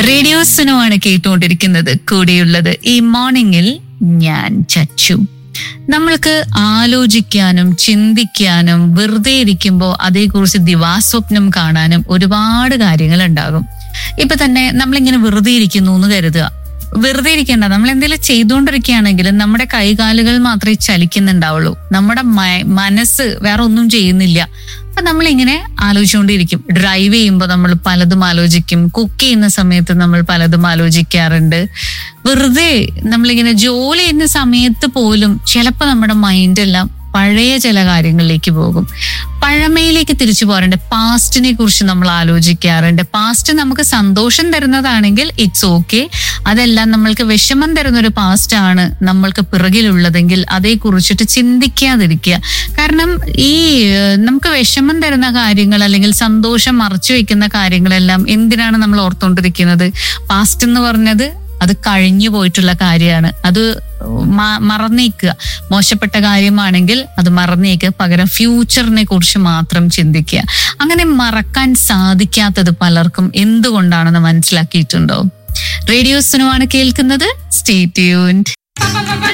radio സുനമാണ് കേട്ടുകൊണ്ടിരിക്കുന്നത് കൂടെയുള്ളത് ഈ മോർണിംഗിൽ ഞാൻ ചച്ചു നമ്മൾക്ക് ആലോചിക്കാനും ചിന്തിക്കാനും വെറുതെ ഇരിക്കുമ്പോൾ അതേക്കുറിച്ച് ദിവാസ്വപ്നം കാണാനും ഒരുപാട് കാര്യങ്ങൾ ഉണ്ടാകും ഇപ്പൊ തന്നെ നമ്മളിങ്ങനെ വെറുതെ ഇരിക്കുന്നു എന്ന് കരുതുക വെറുതെ ഇരിക്കേണ്ട നമ്മൾ എന്തെങ്കിലും ചെയ്തുകൊണ്ടിരിക്കുകയാണെങ്കിൽ നമ്മുടെ കൈകാലുകൾ മാത്രമേ ചലിക്കുന്നുണ്ടാവുള്ളൂ നമ്മുടെ മ- മനസ്സ് വേറെ ഒന്നും ചെയ്യുന്നില്ല അപ്പൊ നമ്മളിങ്ങനെ ആലോചിച്ചുകൊണ്ടിരിക്കും ഡ്രൈവ് ചെയ്യുമ്പോൾ നമ്മൾ പലതും ആലോചിക്കും കുക്ക് ചെയ്യുന്ന സമയത്ത് നമ്മൾ പലതും ആലോചിക്കാറുണ്ട് വെറുതെ നമ്മളിങ്ങനെ ജോലി ചെയ്യുന്ന സമയത്ത് പോലും ചിലപ്പോൾ നമ്മുടെ മൈൻഡെല്ലാം പഴയ ചില കാര്യങ്ങളിലേക്ക് പോകും പഴമയിലേക്ക് തിരിച്ചു പോകാറുണ്ട് പാസ്റ്റിനെ കുറിച്ച് നമ്മൾ ആലോചിക്കാറുണ്ട് പാസ്റ്റ് നമുക്ക് സന്തോഷം തരുന്നതാണെങ്കിൽ ഇറ്റ്സ് ഓക്കെ അതെല്ലാം നമ്മൾക്ക് വിഷമം തരുന്ന ഒരു പാസ്റ്റ് ആണ് നമ്മൾക്ക് പിറകിലുള്ളതെങ്കിൽ അതേക്കുറിച്ചിട്ട് ചിന്തിക്കാതിരിക്കുക കാരണം ഈ ഏഹ്, നമുക്ക് വിഷമം തരുന്ന കാര്യങ്ങൾ അല്ലെങ്കിൽ സന്തോഷം മറച്ചു വെക്കുന്ന കാര്യങ്ങളെല്ലാം എന്തിനാണ് നമ്മൾ ഓർത്തുകൊണ്ടിരിക്കുന്നത് പാസ്റ്റ് എന്ന് പറഞ്ഞത് അത് കഴിഞ്ഞു പോയിട്ടുള്ള കാര്യമാണ് അത് മ- മറന്നേക്കുക മോശപ്പെട്ട കാര്യമാണെങ്കിൽ അത് മറന്നേക്കുക പകരം ഫ്യൂച്ചറിനെ കുറിച്ച് മാത്രം ചിന്തിക്കുക അങ്ങനെ മറക്കാൻ സാധിക്കാത്തത് പലർക്കും എന്തുകൊണ്ടാണെന്ന് മനസ്സിലാക്കിയിട്ടുണ്ടോ റേഡിയോ സിനുമാണ് കേൾക്കുന്നത് സ്റ്റേ ട്യൂൺഡ്